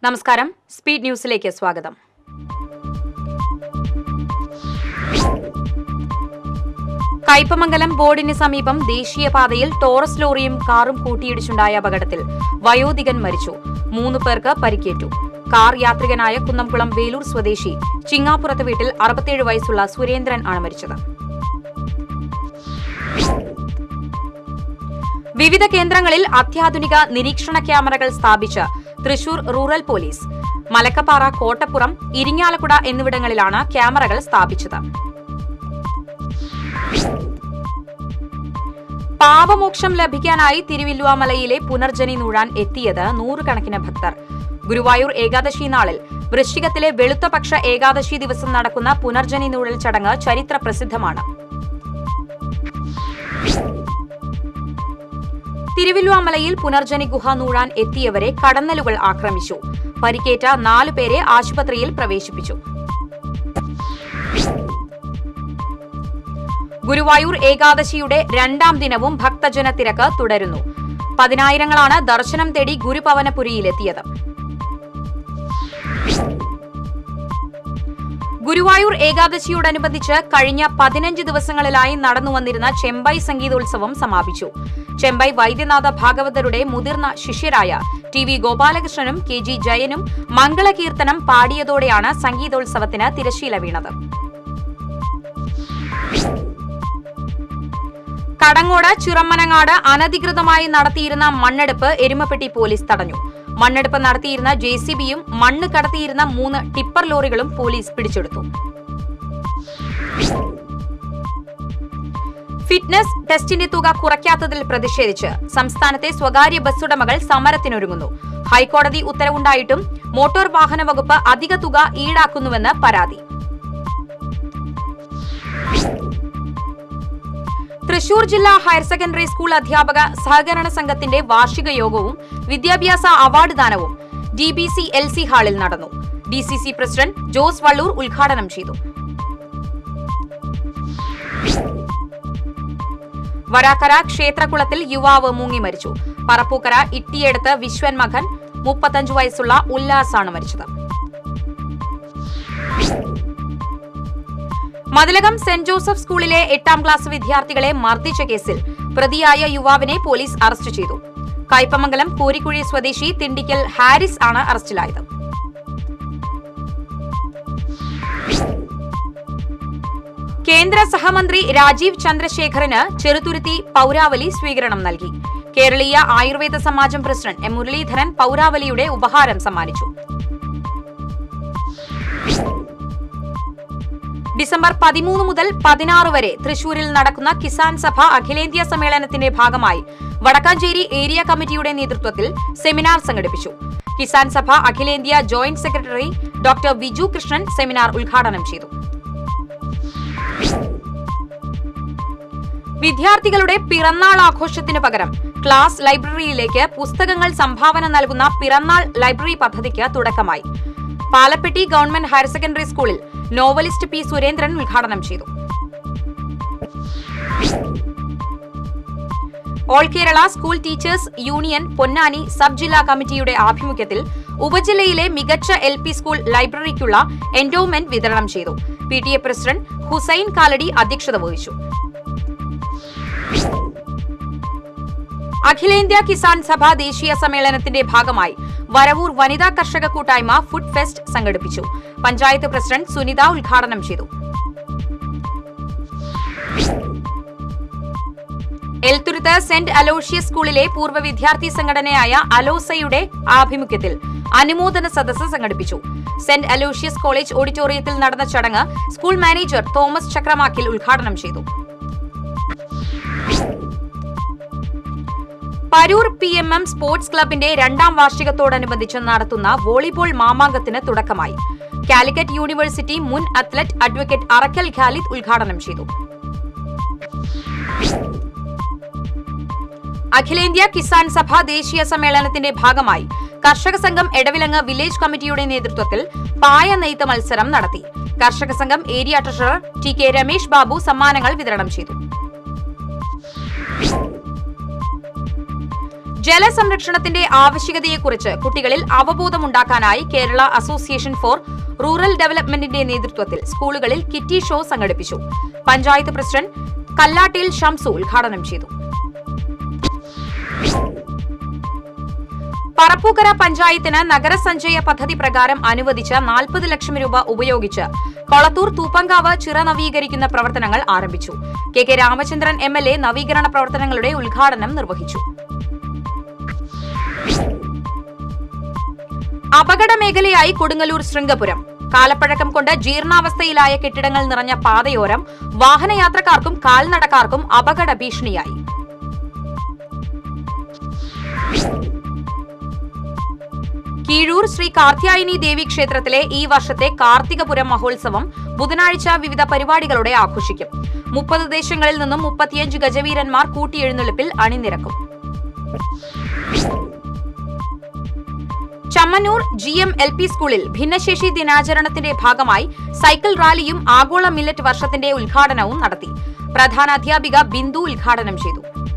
നമസ്കാരം സ്പീഡ് ന്യൂസിലേക്ക് സ്വാഗതം കയ്പമംഗലം ബോർഡിന് സമീപം ദേശീയപാതയിൽ ടോറസ് ലോറിയും കാറും കൂട്ടിയിടിച്ചുണ്ടായ അപകടത്തിൽ വയോധികൻ മരിച്ചു മൂന്ന് പേർക്ക് പരിക്കേറ്റു കാർ യാത്രികനായ കുന്നംകുളം വേലൂർ സ്വദേശി ചിങ്ങാപ്പുറത്ത് വീട്ടിൽ അറുപത്തിയേഴ് വയസ്സുള്ള സുരേന്ദ്രൻ ആണ് മരിച്ചത് വിവിധ കേന്ദ്രങ്ങളിൽ അത്യാധുനിക നിരീക്ഷണ ക്യാമറകൾ സ്ഥാപിച്ച് തൃശൂർ റൂറൽ പോലീസ് മലക്കപ്പാറ കോട്ടപ്പുറം ഇരിങ്ങാലക്കുട എന്നിവിടങ്ങളിലാണ് ക്യാമറകൾ സ്ഥാപിച്ചത് പാപമോക്ഷം ലഭിക്കാനായി തിരുവില്ലുവാമലയിലെ പുനർജനി നൂഴാൻ എത്തിയത് നൂറുകണക്കിന് ഭക്തർ ഗുരുവായൂർ ഏകാദശി നാളിൽ വൃശ്ചികത്തിലെ വെളുത്തപക്ഷ ഏകാദശി ദിവസം നടക്കുന്ന പുനർജനി നൂഴൽ ചടങ്ങ് ചരിത്ര പ്രസിദ്ധമാണ് തിരുവില്ലുവാമലയിൽ പുനർജനി ഗുഹ നൂഴാൻ എത്തിയവരെ കടന്നലുകൾ ആക്രമിച്ചു പരിക്കേറ്റ നാലു പേരെ ആശുപത്രിയിൽ പ്രവേശിപ്പിച്ചു ഗുരുവായൂർ ഏകാദശിയുടെ രണ്ടാം ദിനവും ഭക്തജന തിരക്ക് തുടരുന്നു പതിനായിരങ്ങളാണ് ദർശനം തേടി ഗുരുപവനപുരിയിലെത്തിയത് ഗുരുവായൂർ ഏകാദശിയോടനുബന്ധിച്ച് കഴിഞ്ഞ പതിനഞ്ച് ദിവസങ്ങളിലായി നടന്നുവന്നിരുന്ന ചെമ്പൈ സംഗീതോത്സവം സമാപിച്ചു ചെമ്പൈ വൈദ്യനാഥ ഭാഗവതരുടെ മുതിർന്ന ശിഷ്യരായ ടി വി ഗോപാലകൃഷ്ണനും കെ ജി ജയനും മംഗളകീർത്തനം പാടിയതോടെയാണ് സംഗീതോത്സവത്തിന് തിരശീല വീണത് കടങ്ങോട് ചിറമ്മനങ്ങാട് അനധികൃതമായി നടത്തിയിരുന്ന മണ്ണെടുപ്പ് എരുമപ്പെട്ടി പോലീസ് തടഞ്ഞു മണ്ണെടുപ്പ് നടത്തിയിരുന്ന ജെ സി ബിയും മണ്ണ് കടത്തിയിരുന്ന മൂന്ന് ടിപ്പർ ലോറികളും പോലീസ് പിടിച്ചെടുത്തു ഫിറ്റ്നസ് ടെസ്റ്റിന്റെ തുക കുറയ്ക്കാത്തതിൽ പ്രതിഷേധിച്ച് സംസ്ഥാനത്തെ സ്വകാര്യ ബസ്സുടമകൾ സമരത്തിനൊരുങ്ങുന്നു ഹൈക്കോടതി ഉത്തരവുണ്ടായിട്ടും മോട്ടോർ വാഹന വകുപ്പ് അധിക തുക ഈടാക്കുന്നുവെന്ന് പരാതി തൃശൂർ ജില്ലാ ഹയർ സെക്കൻഡറി സ്കൂൾ അധ്യാപക സഹകരണ സംഘത്തിന്റെ വാർഷിക യോഗവും വിദ്യാഭ്യാസ അവാർഡ് ദാനവും D B C L C ഹാളിൽ നടന്നു D C C president Jose Valloor ഉദ്ഘാടനം ചെയ്തു വരാക്കര ക്ഷേത്രകുളത്തിൽ യുവാവ് മുങ്ങി മരിച്ചു പറപ്പൂക്കര ഇട്ടിയെടുത്ത് വിശ്വൻ മകൻ മുപ്പത്തഞ്ചു വയസ്സുള്ള ഉല്ലാസാണ് മരിച്ചത് മതിലകം സെന്റ് ജോസഫ് സ്കൂളിലെ എട്ടാം ക്ലാസ് വിദ്യാർത്ഥികളെ മർദ്ദിച്ച കേസിൽ പ്രതിയായ യുവാവിനെ പോലീസ് അറസ്റ്റ് ചെയ്തു കയ്പമംഗലം കോരിക്കുഴി സ്വദേശി തിണ്ടിക്കൽ ഹാരിസ് ആണ് അറസ്റ്റിലായത് കേന്ദ്ര സഹമന്ത്രി രാജീവ് ചന്ദ്രശേഖറിന് ചെറുതുരുത്തി പൌരാവലി സ്വീകരണം നൽകി കേരളീയ ആയുർവേദ സമാജം പ്രസിഡന്റ് എം മുരളീധരൻ പൌരാവലിയുടെ ഉപഹാരം സമ്മാനിച്ചു ഡിസംബർ പതിമൂന്ന് മുതൽ പതിനാറ് വരെ തൃശൂരിൽ നടക്കുന്ന കിസാൻ സഭ അഖിലേന്ത്യാ സമ്മേളനത്തിന്റെ ഭാഗമായി വടക്കാഞ്ചേരി ഏരിയ കമ്മിറ്റിയുടെ നേതൃത്വത്തിൽ സെമിനാർ സംഘടിപ്പിച്ചു കിസാൻ സഭ അഖിലേന്ത്യാ joint secretary doctor Viju Krishnan seminar ഉദ്ഘാടനം ചെയ്തു വിദ്യാർത്ഥികളുടെ പിറന്നാൾ ആഘോഷത്തിന് പകരം ക്ലാസ് ലൈബ്രറിയിലേക്ക് പുസ്തകങ്ങൾ സംഭാവന നൽകുന്ന പിറന്നാൾ ലൈബ്രറി പദ്ധതിക്ക് തുടക്കമായി പാലപ്പെട്ടി ഗവൺമെന്റ് ഹയർ സെക്കൻഡറി സ്കൂളിൽ നോവലിസ്റ്റ് പി സുരേന്ദ്രൻ ഉദ്ഘാടനം ചെയ്തു all Kerala school teachers union Ponnani sub ജില്ലാ കമ്മിറ്റിയുടെ ആഭിമുഖ്യത്തിൽ ഉപജില്ലയിലെ മികച്ച എൽ പി സ്കൂൾ ലൈബ്രറിക്കുള്ള എൻഡോമെന്റ് വിതരണം ചെയ്തു P T A president Hussain Kalady അധ്യക്ഷത വഹിച്ചു അഖിലേന്ത്യാ കിസാൻ സഭ ദേശീയ സമ്മേളനത്തിന്റെ ഭാഗമായി വരവൂർ വനിതാ കർഷക കൂട്ടായ്മ ഫുഡ് ഫെസ്റ്റ് സംഘടിപ്പിച്ചു പഞ്ചായത്ത് പ്രസിഡന്റ് സുനിത ഉദ്ഘാടനം ചെയ്തു എൽത്തുരുത്ത് സെന്റ് അലോഷ്യസ് സ്കൂളിലെ പൂർവ്വ വിദ്യാർത്ഥി സംഘടനയായ അലോസയുടെ ആഭിമുഖ്യത്തിൽ അനുമോദന സദസ്സ് സംഘടിപ്പിച്ചു സെന്റ് അലോഷ്യസ് കോളേജ് ഓഡിറ്റോറിയത്തിൽ നടന്ന ചടങ്ങ് സ്കൂൾ മാനേജർ തോമസ് ചക്രമാക്കിൽ ഉദ്ഘാടനം ചെയ്തു Paroor P M M sports ക്ലബിന്റെ രണ്ടാം വാർഷികത്തോടനുബന്ധിച്ച് നടത്തുന്ന വോളിബോൾ മാമാങ്കത്തിന് തുടക്കമായി കാലിക്കറ്റ് യൂണിവേഴ്സിറ്റി മുൻ അത്ലറ്റ് അഡ്വക്കേറ്റ് അറക്കൽ ഖാലിദ് ഉദ്ഘാടനം ചെയ്തു അഖിലേന്ത്യാ കിസാൻ സഭ ദേശീയ സമ്മേളനത്തിന്റെ ഭാഗമായി കർഷക സംഘം എടവിലങ്ങ് വില്ലേജ് കമ്മിറ്റിയുടെ നേതൃത്വത്തിൽ പായ നെയ്ത്ത് മത്സരം നടത്തി കർഷക സംഘം area treasurer T K Ramesh Babu സമ്മാനങ്ങൾ വിതരണം ചെയ്തു ജലസംരക്ഷണത്തിന്റെ ആവശ്യകതയെക്കുറിച്ച് കുട്ടികളിൽ അവബോധമുണ്ടാക്കാനായി കേരള അസോസിയേഷൻ ഫോർ റൂറൽ ഡെവലപ്മെന്റിന്റെ നേതൃത്വത്തിൽ സ്കൂളുകളിൽ കിറ്റി ഷോ സംഘടിപ്പിച്ചു പഞ്ചായത്ത് പ്രസിഡന്റ് കല്ലാട്ടിയിൽ ഷംസു ഉദ്ഘാടനം ചെയ്തു പറപ്പൂക്കര പഞ്ചായത്തിന് നഗരസഞ്ചയ പദ്ധതി പ്രകാരം അനുവദിച്ച നാൽപ്പത് ലക്ഷം രൂപ ഉപയോഗിച്ച് കൊളത്തൂർ തൂപ്പങ്കാവ് ചിറ നവീകരിക്കുന്ന പ്രവർത്തനങ്ങൾ ആരംഭിച്ചു K K Ramachandran M L A നവീകരണ പ്രവർത്തനങ്ങളുടെ ഉദ്ഘാടനം നിർവഹിച്ചു അപകട മേഖലയായി കൊടുങ്ങല്ലൂർ ശൃംഗപുരം കാലപ്പഴക്കം കൊണ്ട് ജീർണാവസ്ഥയിലായ കെട്ടിടങ്ങൾ നിറഞ്ഞ പാതയോരം വാഹനയാത്രക്കാർക്കും കാൽനടക്കാർക്കും അപകട ഭീഷണിയായി കീഴൂർ ശ്രീ കാർത്യായനി ദേവി ക്ഷേത്രത്തിലെ ഈ വർഷത്തെ കാർത്തികപുരം മഹോത്സവം ബുധനാഴ്ച വിവിധ പരിപാടികളോടെ ആഘോഷിക്കും മുപ്പത് ദേശങ്ങളിൽ നിന്നും മുപ്പത്തിയഞ്ച് ഗജവീരന്മാർ കൂട്ടിയെഴുന്നള്ളിപ്പിൽ അണിനിരക്കും Chammannur G M L P സ്കൂളിൽ ഭിന്നശേഷി ദിനാചരണത്തിന്റെ ഭാഗമായി സൈക്കിൾ റാലിയും ആഗോള മില്ലറ്റ് വർഷത്തിന്റെ ഉദ്ഘാടനവും നടത്തി പ്രധാന അധ്യാപിക ബിന്ദു ഉദ്ഘാടനം ചെയ്തു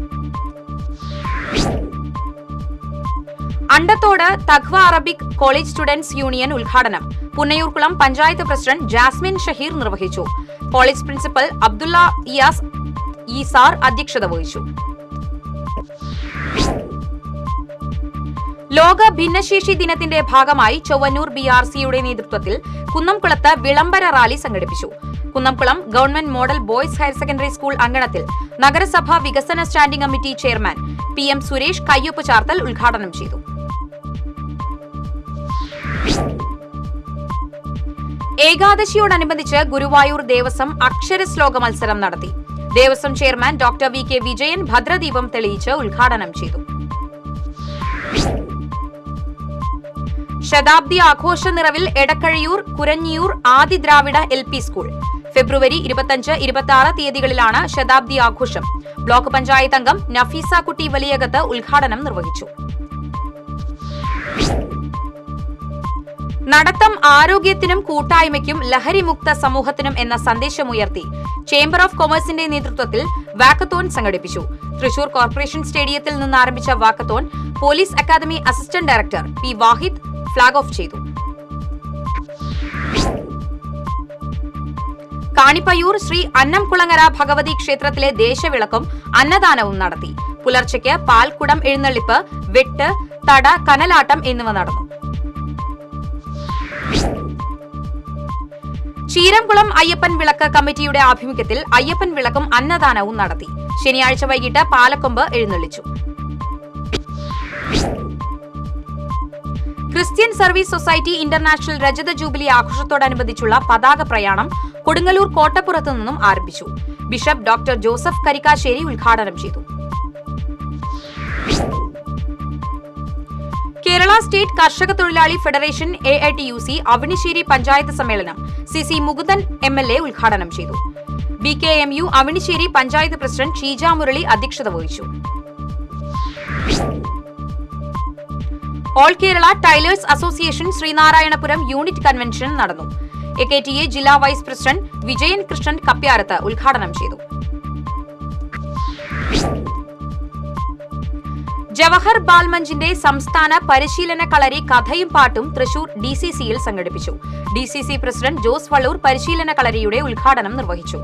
അണ്ടത്തോട് തഖ്വ അറബിക് കോളേജ് സ്റ്റുഡൻസ് യൂണിയൻ ഉദ്ഘാടനം പുന്നയൂർക്കുളം പഞ്ചായത്ത് പ്രസിഡന്റ് ജാസ്മിൻ ഷഹീർ നിർവഹിച്ചു കോളേജ് പ്രിൻസിപ്പൽ അബ്ദുള്ള ഇയാസ് ഈസാർ അധ്യക്ഷത വഹിച്ചു ലോക ഭിന്നശേഷി ദിനത്തിന്റെ ഭാഗമായി ചൊവ്വന്നൂർ ബി ആർ സിയുടെ നേതൃത്വത്തിൽ കുന്നംകുളത്ത് വിളംബര റാലി സംഘടിപ്പിച്ചു Kunnamkulam government model boys higher secondary school അങ്കണത്തിൽ നഗരസഭ വികസന standing committee chairman P M Suresh കയ്യൊപ്പ് ചാർത്തൽ ഉദ്ഘാടനം ചെയ്തു ഏകാദശിയോടനുബന്ധിച്ച് ഗുരുവായൂർ ദേവസ്വം അക്ഷരശ്ലോക മത്സരം നടത്തി Devaswom chairman doctor V K Vijayan ഭദ്രദീപം തെളിയിച്ച് ഉദ്ഘാടനം ചെയ്തു ശതാബ്ദി ആഘോഷ നിറവിൽ Edakkazhiyur Kuranjiyoor Adi Dravida L P school February ഇരുപത്തഞ്ച് ഇരുപത്തി ആറ് തീയതികളിലാണ് ശതാബ്ദി ആഘോഷം ബ്ലോക്ക് പഞ്ചായത്ത് അംഗം നഫീസ കുട്ടി വലിയകത്ത് ഉദ്ഘാടനം നിർവഹിച്ചു നടത്തം ആരോഗ്യത്തിനും കൂട്ടായ്മയ്ക്കും ലഹരിമുക്ത സമൂഹത്തിനും എന്ന സന്ദേശമുയർത്തി ചേംബർ ഓഫ് കൊമേഴ്സിന്റെ നേതൃത്വത്തിൽ വാക്കത്തോൺ സംഘടിപ്പിച്ചു തൃശൂർ കോർപ്പറേഷൻ സ്റ്റേഡിയത്തിൽ നിന്ന് ആരംഭിച്ച walkathon police academy assistant director P Wahid flag off ചെയ്തു കാണിപ്പയ്യൂർ ശ്രീ അന്നംകുളങ്ങര ഭഗവതി ക്ഷേത്രത്തിലെ ദേശവിളക്കും അന്നദാനവും നടത്തി പുലർച്ചയ്ക്ക് പാൽക്കുടം എഴുന്നള്ളിപ്പ് വെട്ട് തട കനലാട്ടം എന്നിവ നടന്നു ചീരംകുളം അയ്യപ്പൻ വിളക്ക് കമ്മിറ്റിയുടെ ആഭിമുഖ്യത്തിൽ അയ്യപ്പൻ വിളക്കും അന്നദാനവും നടത്തി ശനിയാഴ്ച വൈകിട്ട് പാലക്കൊമ്പ് എഴുന്നള്ളിച്ചു ക്രിസ്ത്യൻ സർവീസ് സൊസൈറ്റി ഇന്റർനാഷണൽ രജത ജൂബിലി ആഘോഷത്തോടനുബന്ധിച്ചുള്ള പതാക പ്രയാണം കൊടുങ്ങല്ലൂർ കോട്ടപ്പുറത്തു നിന്നും ആരംഭിച്ചു ബിഷപ്പ് ഡോക്ടർ ജോസഫ് കരിക്കാശ്ശേരി ഉദ്ഘാടനം ചെയ്തു കേരള സ്റ്റേറ്റ് കർഷക തൊഴിലാളി federation A I T U C Avanissery panchayat സമ്മേളനം C C Mukundan M L A ഉദ്ഘാടനം ചെയ്തു B K M U Avanissery panchayat president Sheeja Murali അധ്യക്ഷത വഹിച്ചു all Kerala tailors association Sreenarayanapuram unit convention നടന്നു എ കെ ടി എ ജില്ലാ വൈസ് പ്രസിഡന്റ് വിജയൻ കൃഷ്ണൻ കപ്യാരത്ത് ഉദ്ഘാടനം ചെയ്തു ജവഹർ ബാൽമഞ്ചിന്റെ സംസ്ഥാന പരിശീലന കളരി കഥയും പാട്ടും തൃശൂർ ഡി സി സിയിൽ സംഘടിപ്പിച്ചു D C C president Jose Valloor പരിശീലന കളരിയുടെ ഉദ്ഘാടനം നിർവഹിച്ചു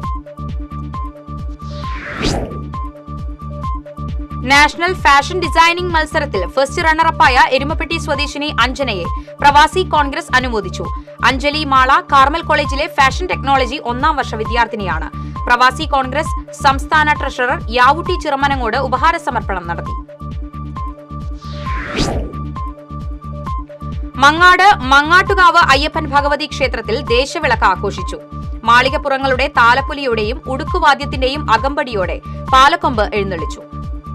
നാഷണൽ ഫാഷൻ ഡിസൈനിംഗ് മത്സരത്തിൽ ഫസ്റ്റ് റണ്ണറപ്പായ എരുമപ്പെട്ടി സ്വദേശിനി അഞ്ജനയെ പ്രവാസി കോൺഗ്രസ് അനുമോദിച്ചു അഞ്ജലി മാള കാർമൽ കോളേജിലെ ഫാഷൻ ടെക്നോളജി ഒന്നാം വർഷ വിദ്യാർത്ഥിനിയാണ് പ്രവാസി കോൺഗ്രസ് സംസ്ഥാന ട്രഷറർ യാവുട്ടി ചിറമനങ്ങോട് ഉപഹാര സമർപ്പണം നടത്തി മങ്ങാട് മങ്ങാട്ടുകാവ് അയ്യപ്പൻ ഭഗവതി ക്ഷേത്രത്തിൽ ദേശവിളക്ക് ആഘോഷിച്ചു മാളികപ്പുറങ്ങളുടെ താലപ്പൊലിയുടെയും ഉടുക്കുവാദ്യത്തിന്റെയും അകമ്പടിയോടെ പാലക്കൊമ്പ് എഴുന്നള്ളിച്ചു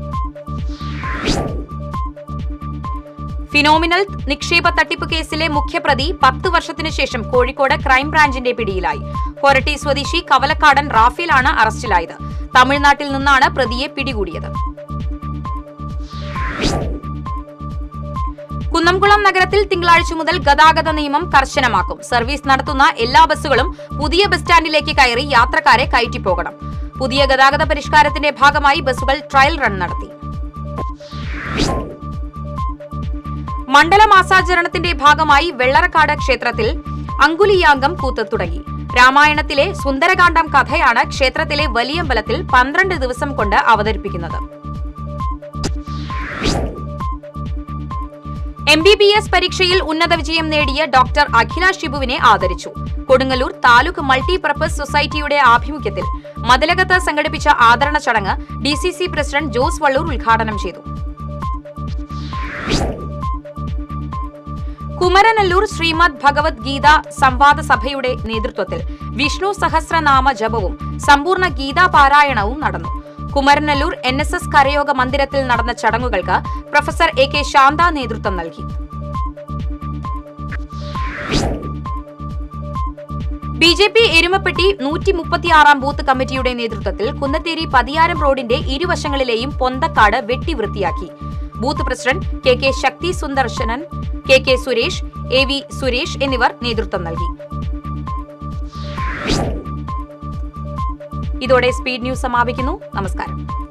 ഫിനോമിനൽ നിക്ഷേപ തട്ടിപ്പ് കേസിലെ മുഖ്യപ്രതി പത്ത് വർഷത്തിനു ശേഷം കോഴിക്കോട് ക്രൈംബ്രാഞ്ചിന്റെ പിടിയിലായി കൊരട്ടി സ്വദേശി കവലക്കാടൻ റാഫേലാണ് അറസ്റ്റിലായത് തമിഴ്നാട്ടിൽ നിന്നാണ് പ്രതിയെ പിടികൂടിയത് കുന്നംകുളം നഗരത്തിൽ തിങ്കളാഴ്ച മുതൽ ഗതാഗത നിയമം കർശനമാക്കും സർവീസ് നടത്തുന്ന എല്ലാ ബസ്സുകളും പുതിയ ബസ് സ്റ്റാൻഡിലേക്ക് കയറി യാത്രക്കാരെ കയറ്റിപ്പോകണം പുതിയ ഗതാഗത പരിഷ്കാരത്തിന്റെ ഭാഗമായി ബസ്സുകൾ ട്രയൽ റൺ നടത്തി മണ്ഡല മാസാചരണത്തിന്റെ ഭാഗമായി വെള്ളറക്കാട് ക്ഷേത്രത്തിൽ അങ്കുലിയാങ്കം കൂത്ത് തുടങ്ങി രാമായണത്തിലെ സുന്ദരകാന്ഡം കഥയാണ് ക്ഷേത്രത്തിലെ വലിയമ്പലത്തിൽ പന്ത്രണ്ട് ദിവസം കൊണ്ട് അവതരിപ്പിക്കുന്നത് എം ബി ബി എസ് പരീക്ഷയിൽ ഉന്നത വിജയം നേടിയ ഡോക്ടർ അഖില ഷിബുവിനെ ആദരിച്ചു കൊടുങ്ങല്ലൂർ താലൂക്ക് മൾട്ടിപർപ്പസ് സൊസൈറ്റിയുടെ ആഭിമുഖ്യത്തിൽ മതിലകത്ത് സംഘടിപ്പിച്ച ആദരണ ചടങ്ങ് D C C president Jose Valloor ഉദ്ഘാടനം ചെയ്തു കുമരനല്ലൂർ ശ്രീമദ് ഭഗവത് ഗീത സംവാദ സഭയുടെ നേതൃത്വത്തിൽ വിഷ്ണു സഹസ്രനാമ ജപവും സമ്പൂർണ്ണ ഗീതാ പാരായണവും നടന്നു കുമരനല്ലൂർ എൻ എസ് എസ് കരയോഗ മന്ദിരത്തിൽ നടന്ന ചടങ്ങുകൾക്ക് പ്രൊഫസർ എ കെ ശാന്ത നേതൃത്വം നൽകി ബി ജെ പി എരുമപ്പെട്ടി നൂറ്റി മുപ്പത്തിയാറാം ബൂത്ത് കമ്മിറ്റിയുടെ നേതൃത്വത്തിൽ കുന്നത്തേരി പതിയാരം റോഡിന്റെ ഇരുവശങ്ങളിലെയും പൊന്തക്കാട് വെട്ടി വൃത്തിയാക്കി booth president K K Shakthi Sundarshanan K K Suresh A V Suresh എന്നിവർ നേതൃത്വം നൽകി ഇതോടെ സ്പീഡ് ന്യൂസ് സമാപിക്കുന്നു നമസ്കാരം